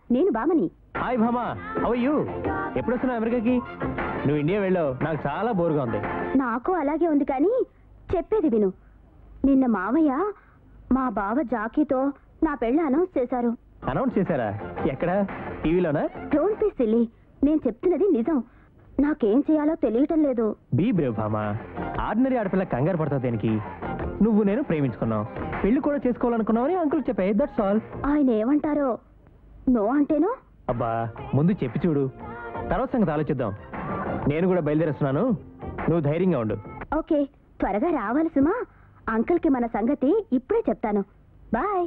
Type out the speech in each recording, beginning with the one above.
నేను బామని hi Bhama how you ఎప్పుడు వస్తున్నావు అమెరికాకి నువ్వు ఇండియా వెళ్ళావు నాకు చాలా బోర్గా ఉంది నాకు అలాగే ఉంది కానీ చెప్పేది విను నిన్న మావయ్య మా బావ జాకీతో నా పెళ్ళ అనౌన్స్ చేశారు అనౌన్స్ చేశారా ఎక్కడ టీవీలోనా డోంట్ బి సిల్లీ నేను చెప్తున్నది నిజం నాకేం చేయాలో తెలియటం లేదు బీ బ్రేవ్ భామా ఆర్డినరీ ఆడపిల్ల కంగారు పడతావు దేనికి నువ్వు నేను ప్రేమించుకున్నావు పెళ్లి కూడా చేసుకోవాలనుకున్నావని అంకుల్ చెప్పాయి దట్స్ ఆల్ ఆయన ఏమంటారో నో అంటేనో అబ్బా ముందు చెప్పి చూడు తర్వాత సంగతి ఆలోచిద్దాం నేను కూడా బయలుదేరేస్తున్నాను నువ్వు ధైర్యంగా ఉండు ఓకే త్వరగా రావాలి సుమా అంకుల్కి మన సంగతి ఇప్పుడే చెప్తాను బాయ్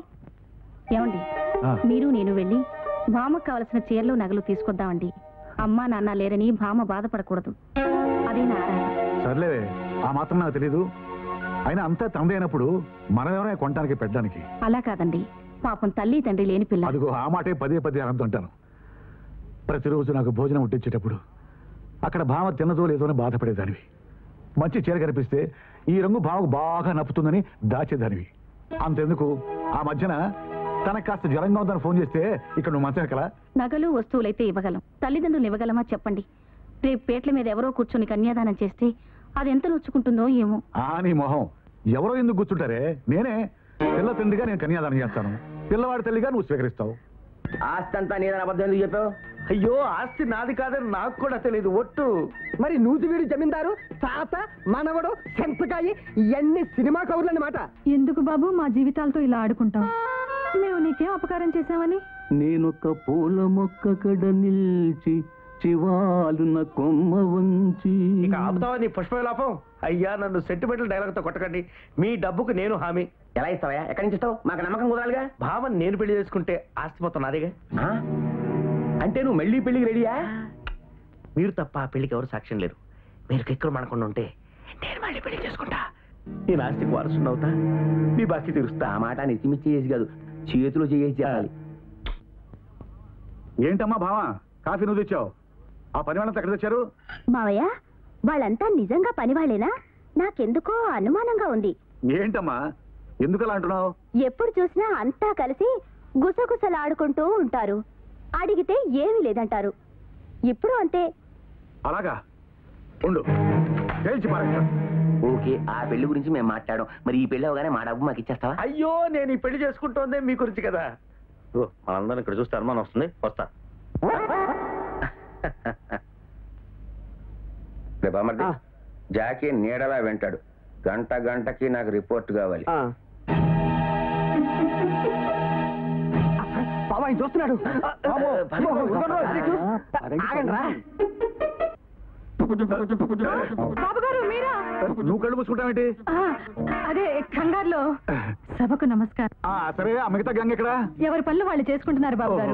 ఏమండి మీరు నేను వెళ్ళి భామకు కావలసిన చీరలు నగలు తీసుకొద్దామండి అమ్మా నాన్న లేరని భామ బాధపడకూడదు అదే నా ఆరాధన. సర్లేవే ఆ మాత్రం నాకు తెలీదు అయినా అంతా తమదే అయినప్పుడు మనం ఎవరైనా కొనడానికి పెట్టడానికి అలా కాదండి పాపం తల్లి తండ్రి లేని పిల్ల అదిగో ఆ మాటే పదే పదే అంటుంటాను ప్రతిరోజు నాకు భోజనం వడ్డించేటప్పుడు అక్కడ భావ తిన్నదో లేదో అని బాధపడేదానివి మంచి చీర కనిపిస్తే ఈ రంగు భావకు బాగా నప్పుతుందని దాచేదానివి అంతెందుకు ఆ మధ్యన తనకు కాస్త జ్వరంగా ఉందని ఫోన్ చేస్తే ఇక్కడ నువ్వు మంచం ఎక్కలా నగలు వస్తువులైతే ఇవ్వగలం తల్లిదండ్రులు ఇవ్వగలమా చెప్పండి రేపు పేట్ల మీద ఎవరో కూర్చొని కన్యాదానం చేస్తే అది ఎంత నొచ్చుకుంటుందో ఏమో ఆ నీ మొహం ఎవరో ఎందుకు కూర్చుంటారే నేనే పిల్ల తండ్రిగా నేను కన్యాదానం చేస్తాను పిల్లవాడి తల్లిగా నువ్వు స్వీకరిస్తావు ఆస్తి అంతా నీదని అబద్ధం ఎందుకు చెప్పావు అయ్యో ఆస్తి నాది కాదని నాకు కూడా తెలియదు ఒట్టు మరి నూతివీడు జమీందారు తాత మనవడు సెంతకాయి ఇవన్నీ సినిమా కవులు అన్నమాట ఎందుకు బాబు మా జీవితాలతో ఇలా ఆడుకుంటాం మేము నీకేం అపకారం చేశామని నేనొక పూల మొక్క కడ నిల్చి చివాలున కొమ్మ వంచి ఇక ఆపుతావా నీ పుష్ప విలాపం అయ్యా నన్ను సెంటిమెంటల్ డైలాగ్ తో కొట్టకండి మీ డబ్బుకు నేను హామీ ఎలా ఇస్తావా ఎక్కడి నుంచి ఇస్తావు మాకు నమ్మకం కుదరాలిగా భావన్ నేను పెళ్లి చేసుకుంటే ఆస్తి మొత్తం నాదేగా ఆ? అంటే నువ్వు మళ్ళీ పెళ్లికి రెడీయా మీరు తప్ప ఆ పెళ్లికి ఎవరు సాక్ష్యం లేరు మీరు కిక్కరు మనకుండా ఉంటే నేను మళ్ళీ పెళ్లి చేసుకుంటా నేను ఆస్తికి వారసుని అవుతా మీ బాకీ తీరుస్తా ఆ మాట నెత్తిమిచ్చి చేసి కాదు చేతిలో చేసి చేయాలి ఏంటమ్మా భావా కాఫీ నువ్వు తెచ్చావు ఆ పని వాళ్ళంతా ఎక్కడ తెచ్చారు మావయ్య వాళ్ళంతా నిజంగా పనివాళ్ళేనా నాకెందుకో అనుమానంగా ఉంది ఏంటమ్మా ఎందుకు అలా అంటున్నావు ఎప్పుడు చూసినా అంతా కలిసి గుసగుసలాడుకుంటూ ఉంటారు అడిగితే ఏమీ లేదంటారు ఇప్పుడు అంతే అలాగా ఉండు తేల్చి పారేస్తా ఓకే ఆ పెళ్లి గురించి మేము మాట్లాడాం మరి ఈ పెళ్లి అవగానే మా డబ్బు మాకు ఇచ్చేస్తావా అయ్యో నేను ఈ పెళ్లి చేసుకుంటోందే మీ గురించి కదా ఓ, మనందరం ఇక్కడ చూస్తే అనుమానం వస్తుంది వస్తా రే బామ్మర్ది, జాకీ నీడలా వెంటాడు గంట గంటకి నాకు రిపోర్ట్ కావాలి బాబా ఆయన చూస్తున్నాడు బాబుగారు మీరా నువ్వు కళ్ళు మూసుకుంటావేంటి అదే కంగారులో సభకు నమస్కారం ఆ, సరే ఆ మిగతా గంగ ఎక్కడ ఎవరి పనులు వాళ్ళు చేసుకుంటున్నారు బాబు గారు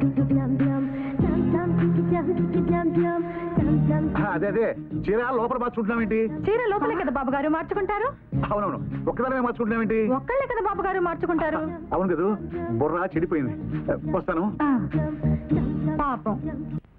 ఆ, అదే అదే చీర లోపల మార్చుకుంటున్నావేంటి చీర లోపలే కదా బాబు గారు మార్చుకుంటారు అవునవును ఒక్కదానే మార్చుకుంటున్నావేంటి ఒక్కళ్ళే కదా బాబు గారు మార్చుకుంటారు అవును కదా బుర్ర చెడిపోయింది వస్తాను పాపం